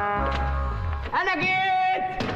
انا جيت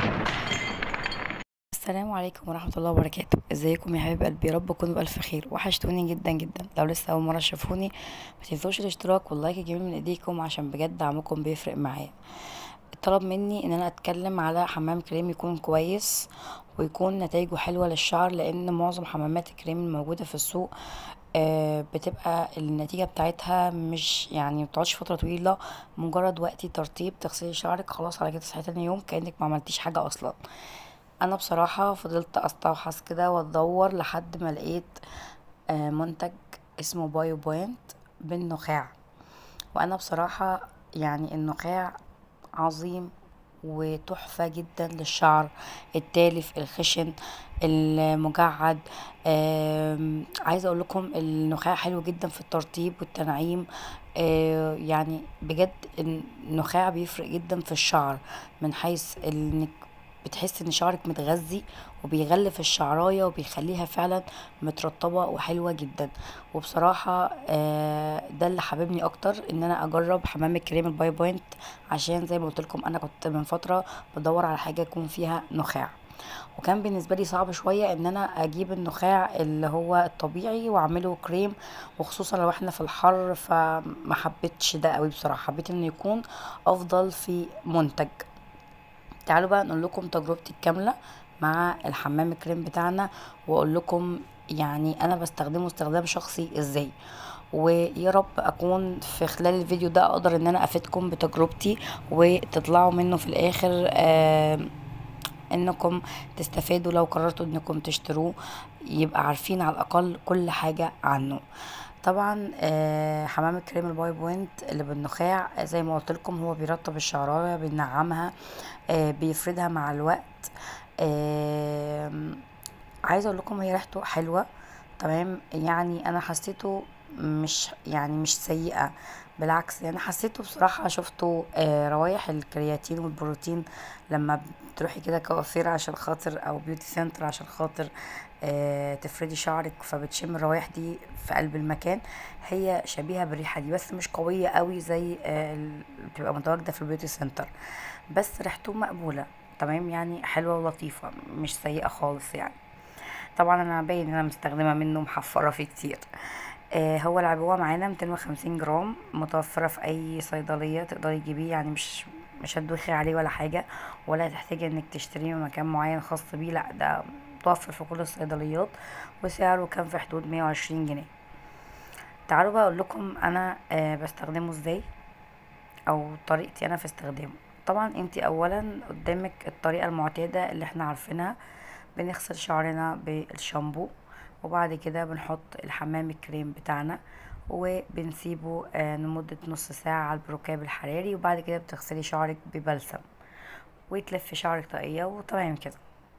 السلام عليكم ورحمة الله وبركاته ازيكم يا حبيب قلبي يا رب تكونوا بألف خير وحشتوني جدا جدا لو لسه أول مرة تشوفوني ما تنسوش الاشتراك واللايك الجميل من ايديكم عشان بجد دعمكم بيفرق معايا طلب مني ان انا اتكلم على حمام كريم يكون كويس ويكون نتائجه حلوة للشعر لان معظم حمامات الكريم الموجودة في السوق آه، بتبقى النتيجة بتاعتها مش يعني مبتقعدش فترة طويلة مجرد وقت ترطيب تغسلي شعرك خلاص على كده تصحي تاني يوم كأنك ما عملتيش حاجة اصلا انا بصراحة فضلت استوحص كده وادور لحد ما لقيت آه، منتج اسمه بايو بوينت بالنخاع وانا بصراحة يعني النخاع عظيم وتحفة جدا للشعر التالف الخشن المجعد آم، عايزة اقول لكم النخاع حلو جدا في الترطيب والتنعيم آه، يعني بجد النخاع بيفرق جدا في الشعر من حيث انك بتحس ان شعرك متغذي وبيغلف الشعرايه وبيخليها فعلا مترطبه وحلوه جدا وبصراحه آه، ده اللي حببني اكتر ان انا اجرب حمام الكريم الباي بوينت عشان زي ما قلت لكم انا كنت من فتره بدور على حاجه يكون فيها نخاع وكان بالنسبه لي صعب شويه ان انا اجيب النخاع اللي هو الطبيعي واعمله كريم وخصوصا لو احنا في الحر فما حبيتش ده قوي بصراحه حبيت انه يكون افضل في منتج تعالوا بقى نقول لكم تجربتي الكامله مع الحمام الكريم بتاعنا واقول لكم يعني انا بستخدمه استخدام شخصي ازاي ويا رب اكون في خلال الفيديو ده اقدر ان انا افيدكم بتجربتي وتطلعوا منه في الاخر آه انكم تستفادوا لو قررتوا انكم تشتروه يبقى عارفين على الاقل كل حاجه عنه طبعا آه، حمام الكريم الباي بوينت اللي بالنخاع آه، زي ما قلت لكم هو بيرطب الشعرايه بينعمها آه، بيفردها مع الوقت آم، عايزه اقول لكم هي ريحته حلوه تمام يعني انا حسيته مش يعني مش سيئه بالعكس يعني حسيته بصراحه شفته آه، روايح الكرياتين والبروتين لما بتروحي كده كوافير عشان خاطر او بيوتي سنتر عشان خاطر آه، تفردي شعرك فبتشم الروايح دي في قلب المكان هي شبيهه بالريحه دي بس مش قويه قوي زي آه، اللي بتبقى متواجده في البيوتي سنتر بس ريحته مقبوله تمام يعني حلوه ولطيفه مش سيئه خالص يعني طبعا انا باين ان انا مستخدمه منه محفره فيه كتير آه هو العبوه معانا 250 جرام متوفره في اي صيدليه تقدري تجيبيه يعني مش مش هتدوخي عليه ولا حاجه ولا هتحتاجي انك تشتريه من مكان معين خاص بيه لا ده متوفر في كل الصيدليات وسعره كان في حدود 120 جنيه تعالوا بقى اقول لكم انا آه بستخدمه ازاي او طريقتي انا في استخدامه طبعا انت اولا قدامك الطريقه المعتاده اللي احنا عارفينها بنغسل شعرنا بالشامبو وبعد كده بنحط الحمام الكريم بتاعنا وبنسيبه آه، لمدة نص ساعة على البروكاب الحراري وبعد كده بتغسلي شعرك ببلسم وتلفي شعرك طاقية وتمام كده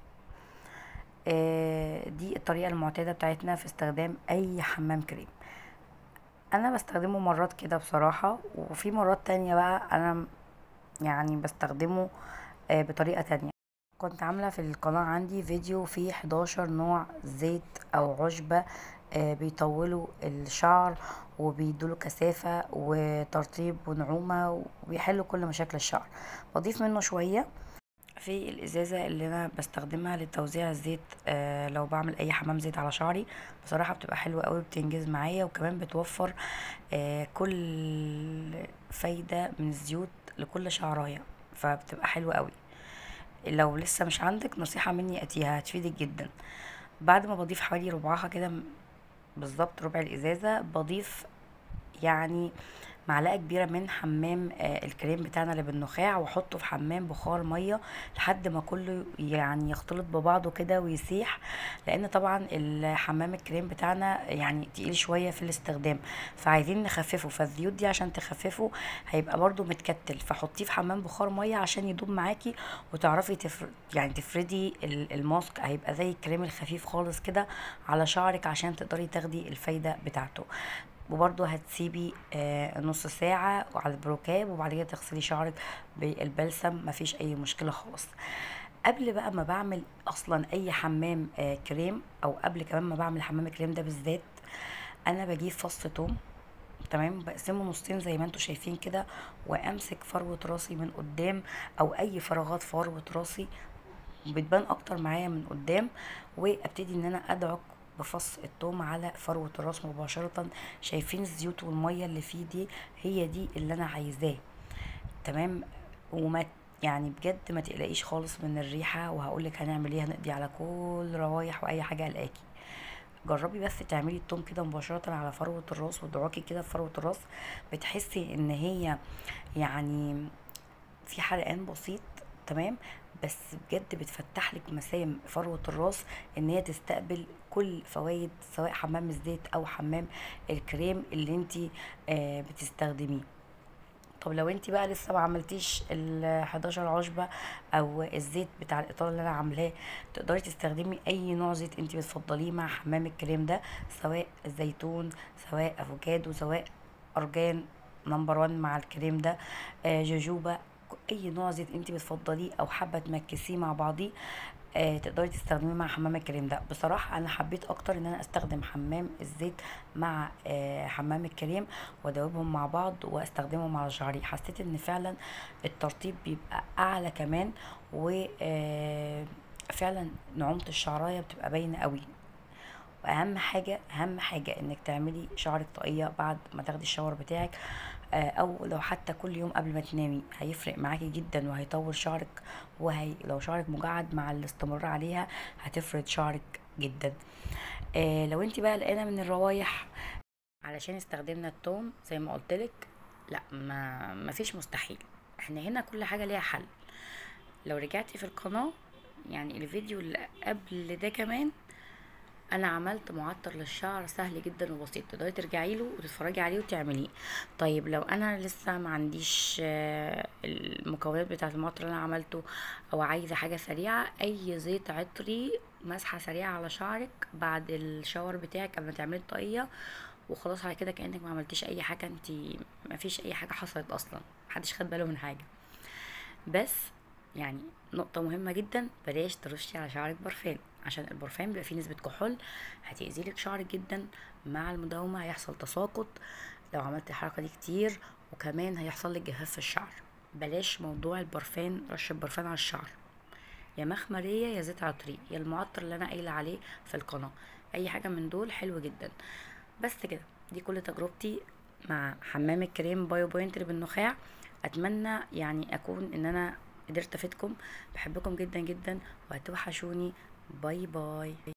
آه، دي الطريقة المعتادة بتاعتنا في استخدام أي حمام كريم أنا بستخدمه مرات كده بصراحة وفي مرات تانية بقى أنا يعني بستخدمه آه، بطريقة تانية كنت عاملة في القناة عندي فيديو فيه 11 نوع زيت أو عشبة آه، بيطولوا الشعر وبيدوله كثافة وترطيب ونعومة وبيحلوا كل مشاكل الشعر بضيف منه شوية في الازازه اللي انا بستخدمها لتوزيع الزيت آه لو بعمل اي حمام زيت على شعري بصراحه بتبقى حلوه قوي بتنجز معايا وكمان بتوفر آه كل فايده من الزيوت لكل شعرايه فبتبقى حلوه قوي لو لسه مش عندك نصيحه مني اتيها هتفيدك جدا بعد ما بضيف حوالي ربعها كده م- بالظبط ربع الازازه بضيف يعني معلقه كبيره من حمام آه، الكريم بتاعنا اللي بالنخاع واحطه في حمام بخار ميه لحد ما كله يعني يختلط ببعضه كده ويسيح لان طبعا الحمام الكريم بتاعنا يعني تقيل شويه في الاستخدام فعايزين نخففه فالزيوت دي عشان تخففه هيبقى برضو متكتل فحطيه في حمام بخار ميه عشان يدوب معاكي وتعرفي تفر... يعني تفردي ال- الماسك هيبقى زي الكريم الخفيف خالص كده على شعرك عشان تقدري تاخدي الفايده بتاعته وبرضه هتسيبي آه نص ساعة على البروكاب وبعد كده تغسلي شعرك بالبلسم مفيش أي مشكلة خالص قبل بقى ما بعمل أصلا أي حمام آه كريم أو قبل كمان ما بعمل حمام الكريم ده بالذات أنا بجيب فص توم تمام بقسمه نصين زي ما انتوا شايفين كده وامسك فروة راسي من قدام او اي فراغات فروة راسي بتبان اكتر معايا من قدام وابتدي ان انا ادعك بفص الثوم على فروة الراس مباشرة شايفين الزيوت والمية اللي فيه دي هي دي اللي انا عايزاه تمام وما يعني بجد ما تقلقيش خالص من الريحة وهقولك هنعمل ايه هنقضي على كل روايح واي حاجة قلقاكي جربي بس تعملي التوم كده مباشرة على فروة الراس وادعكي كده في فروة الراس بتحسي ان هي يعني في حرقان بسيط تمام بس بجد بتفتح لك مسام فروة الراس ان هي تستقبل كل فوائد سواء حمام الزيت او حمام الكريم اللي انت آه بتستخدميه طب لو انت بقى لسه ما عملتيش ال 11 عشبة او الزيت بتاع الاطار اللي انا عاملاه تقدري تستخدمي اي نوع زيت انت بتفضليه مع حمام الكريم ده سواء زيتون سواء افوكادو سواء ارجان نمبر وان مع الكريم ده آه جوجوبا اي نوع زيت انت بتفضليه او حابه تمكسيه مع بعضيه آه تقدري تستخدميه مع حمام الكريم ده بصراحه انا حبيت اكتر ان انا استخدم حمام الزيت مع آه حمام الكريم وادوبهم مع بعض واستخدمهم على شعري حسيت ان فعلا الترطيب بيبقى اعلى كمان و آه فعلا نعومه الشعرايه بتبقى باينه قوي واهم حاجه اهم حاجه انك تعملي شعرك طاقيه بعد ما تاخدي الشاور بتاعك آه، او لو حتى كل يوم قبل ما تنامي هيفرق معاكي جدا وهيطول شعرك وهي لو شعرك مجعد مع الاستمرار عليها هتفرد شعرك جدا آه لو انت بقى قلقانه من الروايح علشان استخدمنا التوم زي ما قلتلك لا ما مفيش مستحيل احنا هنا كل حاجه ليها حل لو رجعتي في القناه يعني الفيديو اللي قبل ده كمان انا عملت معطر للشعر سهل جدا وبسيط تقدري ترجعي له وتتفرجي عليه وتعمليه طيب لو انا لسه ما عنديش آه، المكونات بتاعه المعطر اللي انا عملته او عايزه حاجه سريعه اي زيت عطري مسحه سريعه على شعرك بعد الشاور بتاعك قبل ما تعملي الطاقيه وخلاص على كده كانك ما عملتيش اي حاجه انت ما فيش اي حاجه حصلت اصلا محدش خد باله من حاجه بس يعني نقطة مهمة جدا بلاش ترشي على شعرك برفان عشان البرفان بيبقى فيه نسبة كحول هتأذيلك شعرك جدا مع المداومة هيحصل تساقط لو عملت الحركة دي كتير وكمان هيحصل لك جفاف في الشعر بلاش موضوع البرفان رش البرفان على الشعر يا مخمرية يا زيت عطري يا المعطر اللي انا قايلة عليه في القناة اي حاجة من دول حلو جدا بس كده دي كل تجربتي مع حمام الكريم بايو بوينتر بالنخاع اتمنى يعني اكون ان انا قدرت افيدكم بحبكم جدا جدا وهتوحشوني باي باي